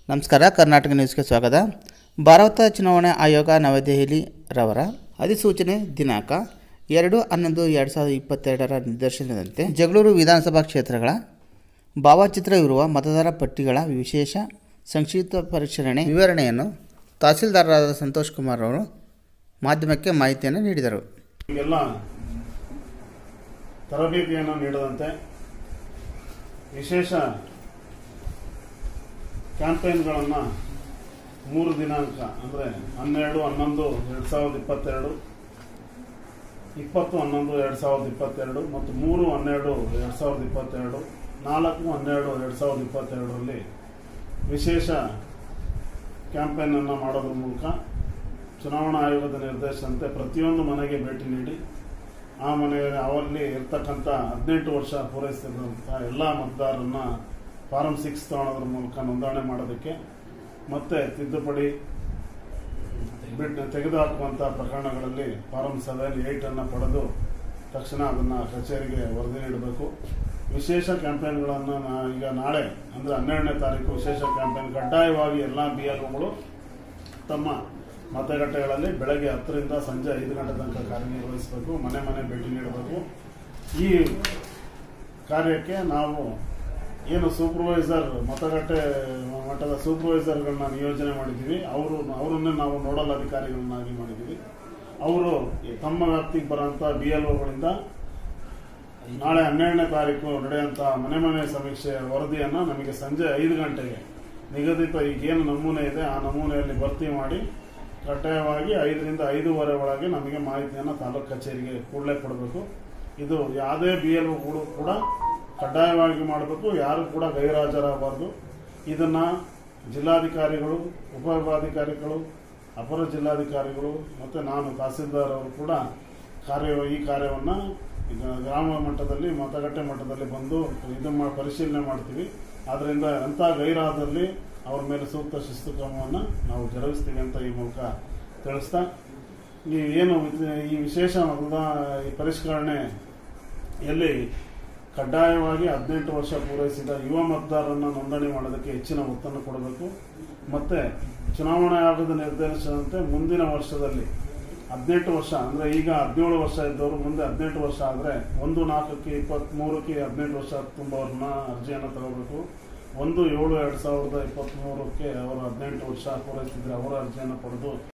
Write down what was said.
ನಮಸ್ಕಾರ ಕರ್ನಾಟಕ ನ್ಯೂಸ್ಗೆ ಸ್ವಾಗತ ಭಾರತ ಚುನಾವಣಾ ಆಯೋಗ ನವದೆಹಲಿ ರವರ ಅಧಿಸೂಚನೆ ದಿನಾಂಕ ಎರಡು ಹನ್ನೊಂದು ಎರಡು ಸಾವಿರದ ಇಪ್ಪತ್ತೆರಡರ ನಿರ್ದೇಶನದಂತೆ ಜಗಳೂರು ವಿಧಾನಸಭಾ ಕ್ಷೇತ್ರಗಳ ಭಾವಚಿತ್ರವಿರುವ ಮತದಾರ ಪಟ್ಟಿಗಳ ವಿಶೇಷ ಸಂಕ್ಷಿಪ್ತ ಪರಿಶೀಲನೆ ವಿವರಣೆಯನ್ನು ತಹಸೀಲ್ದಾರರಾದ ಸಂತೋಷ್ ಕುಮಾರ್ ಅವರು ಮಾಧ್ಯಮಕ್ಕೆ ಮಾಹಿತಿಯನ್ನು ನೀಡಿದರು ಈಗೆಲ್ಲ ತರಬೇತಿಯನ್ನು ನೀಡದಂತೆ ವಿಶೇಷ ಕ್ಯಾಂಪೇನ್ಗಳನ್ನು ಮೂರು ದಿನಾಂಕ ಅಂದರೆ ಹನ್ನೆರಡು ಹನ್ನೊಂದು ಎರಡು ಸಾವಿರದ ಇಪ್ಪತ್ತೆರಡು ಇಪ್ಪತ್ತು ಹನ್ನೊಂದು ಎರಡು ಸಾವಿರದ ಇಪ್ಪತ್ತೆರಡು ಮತ್ತು ಮೂರು ಹನ್ನೆರಡು ಎರಡು ಸಾವಿರದ ಇಪ್ಪತ್ತೆರಡು ನಾಲ್ಕು ಹನ್ನೆರಡು ಎರಡು ಸಾವಿರದ ಇಪ್ಪತ್ತೆರಡರಲ್ಲಿ ವಿಶೇಷ ಕ್ಯಾಂಪೇನನ್ನು ಮಾಡೋದ್ರ ಮೂಲಕ ಚುನಾವಣಾ ಆಯೋಗದ ನಿರ್ದೇಶನಂತೆ ಪ್ರತಿಯೊಂದು ಮನೆಗೆ ಭೇಟಿ ನೀಡಿ ಆ ಮನೆಯಲ್ಲಿ ಅವರಲ್ಲಿ ಇರ್ತಕ್ಕಂಥ ಹದಿನೆಂಟು ವರ್ಷ ಪೂರೈಸಿದಂಥ ಎಲ್ಲ ಮತದಾರರನ್ನ ಫಾರಂ ಸಿಕ್ಸ್ ತಗೊಳ್ಳೋದ್ರ ಮೂಲಕ ನೋಂದಣಿ ಮಾಡೋದಕ್ಕೆ ಮತ್ತೆ ತಿದ್ದುಪಡಿ ಬಿಟ್ಟು ತೆಗೆದುಹಾಕುವಂಥ ಪ್ರಕರಣಗಳಲ್ಲಿ ಫಾರಂ ಸೆವೆನ್ ಏಯ್ಟ್ ಅನ್ನು ಪಡೆದು ತಕ್ಷಣ ಅದನ್ನು ಕಚೇರಿಗೆ ವರದಿ ನೀಡಬೇಕು ವಿಶೇಷ ಕ್ಯಾಂಪೇನ್ಗಳನ್ನು ನಾ- ಈಗ ನಾಳೆ ಅಂದರೆ ಹನ್ನೆರಡನೇ ತಾರೀಕು ವಿಶೇಷ ಕ್ಯಾಂಪೇನ್ ಕಡ್ಡಾಯವಾಗಿ ಎಲ್ಲ ಬಿ ಎಲ್ ಒಗಳು ತಮ್ಮ ಮತಗಟ್ಟೆಗಳಲ್ಲಿ ಬೆಳಗ್ಗೆ ಹತ್ತರಿಂದ ಸಂಜೆ ಐದು ಗಂಟೆ ತನಕ ಕಾರ್ಯನಿರ್ವಹಿಸಬೇಕು ಮನೆ ಮನೆ ಭೇಟಿ ನೀಡಬೇಕು ಈ ಕಾರ್ಯಕ್ಕೆ ನಾವು ಏನು ಸೂಪರ್ವೈಸರ್ ಮತಗಟ್ಟೆ ಮಟ್ಟದ ಸೂಪರ್ವೈಸರ್ಗಳನ್ನ ನಿಯೋಜನೆ ಮಾಡಿದ್ದೀವಿ ಅವರು ಅವರನ್ನೇ ನಾವು ನೋಡಲ್ ಅಧಿಕಾರಿಗಳನ್ನಾಗಿ ಮಾಡಿದ್ದೀವಿ ಅವರು ತಮ್ಮ ವ್ಯಾಪ್ತಿಗೆ ಬರುವಂಥ ಬಿ ಎಲ್ ಒಗಳಿಂದ ನಾಳೆ ಹನ್ನೆರಡನೇ ತಾರೀಕು ನಡೆಯುವಂಥ ಮನೆ ಮನೆ ಸಮೀಕ್ಷೆಯ ವರದಿಯನ್ನು ನಮಗೆ ಸಂಜೆ ಐದು ಗಂಟೆಗೆ ನಿಗದಿತ ಈಗೇನು ನಮೂನೆ ಇದೆ ಆ ನಮೂನೆಯಲ್ಲಿ ಭರ್ತಿ ಮಾಡಿ ಕಡ್ಡಾಯವಾಗಿ ಐದರಿಂದ ಐದೂವರೆ ಒಳಗೆ ನಮಗೆ ಮಾಹಿತಿಯನ್ನು ತಾಲೂಕು ಕಚೇರಿಗೆ ಕೂಡಲೇ ಕೊಡಬೇಕು ಇದು ಯಾವುದೇ ಬಿ ಎಲ್ ಕೂಡ ಕಡ್ಡಾಯವಾಗಿ ಮಾಡಬೇಕು ಯಾರು ಕೂಡ ಗೈರಾಜರಾಗಬಾರ್ದು ಇದನ್ನ ಜಿಲ್ಲಾಧಿಕಾರಿಗಳು ಉಪವಿಭಾಗಾಧಿಕಾರಿಗಳು ಅಪರ ಜಿಲ್ಲಾಧಿಕಾರಿಗಳು ಮತ್ತು ನಾನು ತಹಸೀಲ್ದಾರ್ ಅವರು ಕೂಡ ಕಾರ್ಯ ಈ ಕಾರ್ಯವನ್ನು ಈಗ ಗ್ರಾಮ ಮಟ್ಟದಲ್ಲಿ ಮತಗಟ್ಟೆ ಮಟ್ಟದಲ್ಲಿ ಬಂದು ಇದು ಮಾ ಪರಿಶೀಲನೆ ಮಾಡ್ತೀವಿ ಆದ್ದರಿಂದ ಅಂಥ ಗೈರಾದಲ್ಲಿ ಅವ್ರ ಮೇಲೆ ಸೂಕ್ತ ಶಿಸ್ತು ಕ್ರಮವನ್ನು ನಾವು ಜರುಗಿಸ್ತೀವಿ ಅಂತ ಈ ಮೂಲಕ ತಿಳಿಸ್ತಾ ಈ ಏನು ಇದು- ಈ ವಿಶೇಷ ಮತದಾ ಈ ಪರಿಷ್ಕರಣೆ ಎಲ್ಲಿ ಕಡ್ಡಾಯವಾಗಿ ಹದಿನೆಂಟು ವರ್ಷ ಪೂರೈಸಿದ ಯುವ ಮತದಾರರನ್ನ ನೋಂದಣಿ ಮಾಡೋದಕ್ಕೆ ಹೆಚ್ಚಿನ ಒತ್ತನ್ನು ಕೊಡಬೇಕು ಮತ್ತೆ ಚುನಾವಣಾ ಆಯೋಗದ ನಿರ್ದೇಶನದಂತೆ ಮುಂದಿನ ವರ್ಷದಲ್ಲಿ ಹದಿನೆಂಟು ವರ್ಷ ಅಂದ್ರೆ ಈಗ ಹದಿನೇಳು ವರ್ಷ ಇದ್ದವರು ಮುಂದೆ ಹದಿನೆಂಟು ವರ್ಷ ಆದ್ರೆ ಒಂದು ನಾಲ್ಕಕ್ಕೆ ಇಪ್ಪತ್ಮೂರಕ್ಕೆ ಹದಿನೆಂಟು ವರ್ಷ ತುಂಬವ್ರನ್ನ ಅರ್ಜಿಯನ್ನು ತಗೋಬೇಕು ಒಂದು ಏಳು ಎರಡ್ ಸಾವಿರದ ಇಪ್ಪತ್ತ್ಮೂರಕ್ಕೆ ಅವರು ಹದಿನೆಂಟು ವರ್ಷ ಪೂರೈಸಿದ್ರೆ ಅವರ ಅರ್ಜಿಯನ್ನು ಪಡೆದು